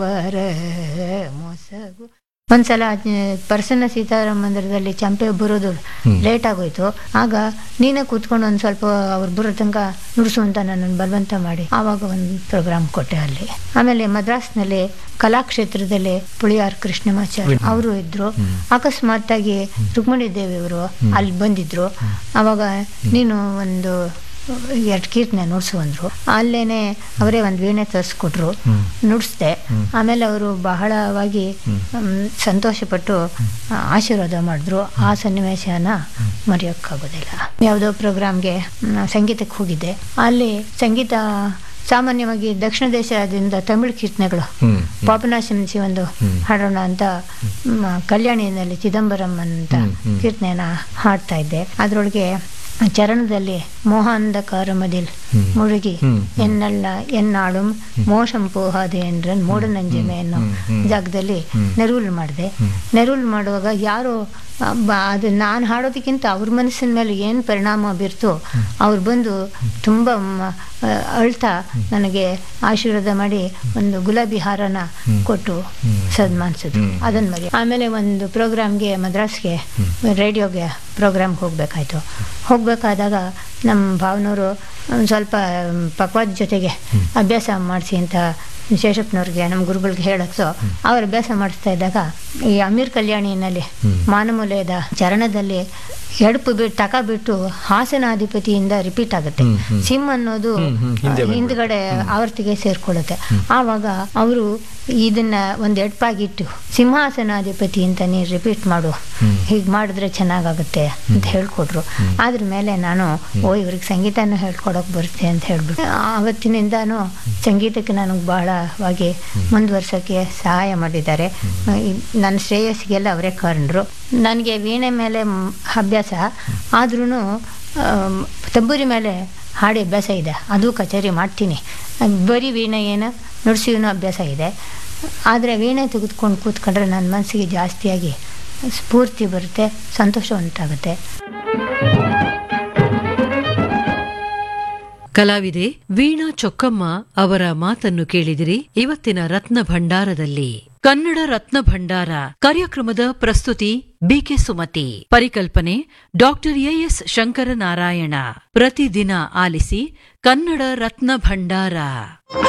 ವರ ಮೊಸಗು ಒಂದ್ಸಲ ಅಹ್, ಪ್ರಸನ್ನ ಸೀತಾರಾಮ ಮಂದಿರದಲ್ಲಿ ಚಂಪೆ ಬರೋದು ಲೇಟ್ ಆಗೋಯ್ತು ಆಗ ನೀನೇ ಕೂತ್ಕೊಂಡು ಒಂದ್ ಸ್ವಲ್ಪ ಅವ್ರು ಬರೋ ತನಕ ನುಡಿಸು ಅಂತ ನನ್ನನ್ನು ಬಲವಂತ ಮಾಡಿ ಆವಾಗ ಒಂದು ಪ್ರೋಗ್ರಾಮ್ ಕೊಟ್ಟೆ ಅಲ್ಲಿ ಆಮೇಲೆ ಮದ್ರಾಸ್ನಲ್ಲಿ ಕಲಾಕ್ಷೇತ್ರದಲ್ಲಿ ಪುಳಿಯಾರ್ ಕೃಷ್ಣಮಾಚಾರ್ಯ ಅವರು ಇದ್ರು ಅಕಸ್ಮಾತ್ ಆಗಿ ರುಕ್ಮಿಣಿ ದೇವಿ ಅವರು ಅಲ್ಲಿ ಬಂದಿದ್ರು ಅವಾಗ ನೀನು ಒಂದು ಎರಡು ಕೀರ್ತನೆ ನುಡ್ಸು ಅಂದ್ರು ಅಲ್ಲೇನೆ ಅವರೇ ಒಂದು ವೀಣೆ ತರಿಸ್ಕೊಟ್ರು ನುಡಿಸ್ದೆ ಆಮೇಲೆ ಅವರು ಬಹಳವಾಗಿ ಮ್, ಸಂತೋಷಪಟ್ಟು ಆ, ಆಶೀರ್ವಾದ ಮಾಡಿದ್ರು ಆ ಸನ್ನಿವೇಶನ ಮರೆಯೋಕ್ಕಾಗೋದಿಲ್ಲ ಯಾವುದೋ ಪ್ರೋಗ್ರಾಮ್ಗೆ ಮ್, ಸಂಗೀತಕ್ಕೆ ಹೋಗಿದ್ದೆ ಅಲ್ಲಿ ಸಂಗೀತ ಸಾಮಾನ್ಯವಾಗಿ ದಕ್ಷಿಣ ದೇಶದಿಂದ ತಮಿಳು ಕೀರ್ತನೆಗಳು ಪಾಪನಾಶಂಸಿ ಒಂದು ಹಾಡೋಣ ಅಂತ ಮ್, ಕಲ್ಯಾಣಿನಲ್ಲಿ ಚಿದಂಬರಂ ಅಂತ ಕೀರ್ತನೆನ ಹಾಡ್ತಾ ಇದ್ದೆ ಅದರೊಳಗೆ ಚರಣದಲ್ಲಿ ಮೋಹಾಂಧಕಾರ ಮದಿಲ್ ಮುಳುಗಿ ಎನ್ನಳ್ಳ ಎನ್ನಾಳು ಮೋಶಂ ಪೋಹಾದೆ ಎಂದ್ರನ್ ಮೂಢನಂಜಮೆ ಅನ್ನೋ ಜಾಗದಲ್ಲಿ ನೆರವುಲ್ ಮಾಡಿದೆ ನೆರವುಲ್ ಮಾಡುವಾಗ ಯಾರೋ ಆ, ಬ- ಅದು ನಾನು ಹಾಡೋದಕ್ಕಿಂತ ಅವ್ರ ಮನಸ್ಸಿನ ಮೇಲೆ ಏನು ಪರಿಣಾಮ ಬೀರ್ತೋ ಅವ್ರು ಬಂದು ತುಂಬ ಮ- ಆ, ಅಳ್ತಾ ನನಗೆ ಆಶೀರ್ವಾದ ಮಾಡಿ ಒಂದು ಗುಲಾಬಿ ಹಾರನ ಕೊಟ್ಟು ಸನ್ಮಾನಿಸಿದ್ರು ಅದನ್ನ ಮರಿ ಆಮೇಲೆ ಒಂದು ಪ್ರೋಗ್ರಾಮ್ಗೆ ಮದ್ರಾಸ್ಗೆ ರೇಡಿಯೋಗೆ ಪ್ರೋಗ್ರಾಮ್ಗೆ ಹೋಗ್ಬೇಕಾಯ್ತು ಹೋಗ್ಬೇಕಾದಾಗ ನಮ್ಮ ಭಾವನವರು ಒಂದು ಸ್ವಲ್ಪ ಪಕ್ವಾದ ಜೊತೆಗೆ ಅಭ್ಯಾಸ ಮಾಡಿಸಿ ಅಂತ ಶೇಷಪ್ಪನವ್ರಿಗೆ ನಮ್ಮ ಗುರುಗಳಿಗೆ ಹೇಳಕ್ಸೋ ಅವ್ರು ಅಭ್ಯಾಸ ಮಾಡಿಸ್ತಾ ಇದ್ದಾಗ ಈ ಅಮೀರ್ ಕಲ್ಯಾಣಿನಲ್ಲಿ ಮಾನಮೂಲೆಯದ ಚರಣದಲ್ಲಿ ಎಡಪು ಬಿಟ್ಟು ಟಕ ಬಿಟ್ಟು ಹಾಸನಾಧಿಪತಿಯಿಂದ ರಿಪೀಟ್ ಆಗುತ್ತೆ ಸಿಮ್ ಅನ್ನೋದು ಹಿಂದ್ಗಡೆ ಆವರ್ತಿಗೆ ಸೇರ್ಕೊಳ್ಳುತ್ತೆ ಆವಾಗ ಅವರು ಇದನ್ನ ಒಂದು ಎಡ್ಪಾಗಿಟ್ಟು ಸಿಂಹಾಸನಾಧಿಪತಿ ಅಂತ ನೀನು ರಿಪೀಟ್ ಮಾಡು ಹೀಗೆ ಮಾಡಿದ್ರೆ ಚೆನ್ನಾಗಾಗುತ್ತೆ ಅಂತ ಹೇಳ್ಕೊಟ್ರು ಅದ್ರ ಮೇಲೆ ನಾನು ಓ ಇವ್ರಿಗೆ ಸಂಗೀತನೂ ಹೇಳ್ಕೊಡಕ್ ಬರುತ್ತೆ ಅಂತ ಹೇಳ್ಬಿಟ್ಟು ಆವತ್ತಿನಿಂದಾನು ಸಂಗೀತಕ್ಕೆ ನನಗೆ ಬಹಳವಾಗಿ ಮುಂದುವರ್ಸೋಕ್ಕೆ ಸಹಾಯ ಮಾಡಿದ್ದಾರೆ ಈ ನನ್ನ ಶ್ರೇಯಸ್ಸಿಗೆಲ್ಲ ಅವರೇ ಕಾರಣರು ನನಗೆ ವೀಣೆ ಮೇಲೆ ಮ್- ಅಭ್ಯಾಸ ಆದ್ರೂ ತಂಬೂರಿ ಮೇಲೆ ಹಾಡಿ ಅಭ್ಯಾಸ ಇದೆ ಅದು ಕಚೇರಿ ಮಾಡ್ತೀನಿ ಬರೀ ವೀಣೆ ಏನು ನುಡಿಸಿನೂ ಅಭ್ಯಾಸ ಇದೆ ಆದರೆ ವೀಣೆ ತೆಗೆದುಕೊಂಡು ಕೂತ್ಕೊಂಡ್ರೆ ನನ್ನ ಮನಸ್ಸಿಗೆ ಜಾಸ್ತಿಯಾಗಿ ಸ್ಫೂರ್ತಿ ಬರುತ್ತೆ ಸಂತೋಷ ಉಂಟಾಗುತ್ತೆ ಕಲಾವಿದೆ ವೀಣಾ ಚೊಕ್ಕಮ್ಮ ಅವರ ಮಾತನ್ನು ಕೇಳಿದಿರಿ ಇವತ್ತಿನ ರತ್ನ ಭಂಡಾರದಲ್ಲಿ ಕನ್ನಡ ರತ್ನ ಭಂಡಾರ ಕಾರ್ಯಕ್ರಮದ ಪ್ರಸ್ತುತಿ ಬಿಕೆ ಸುಮತಿ ಪರಿಕಲ್ಪನೆ ಡಾಕ್ಟರ್ ಎಎಸ್ ಶಂಕರನಾರಾಯಣ ಪ್ರತಿದಿನ ಆಲಿಸಿ ಕನ್ನಡ ರತ್ನ ಭಂಡಾರ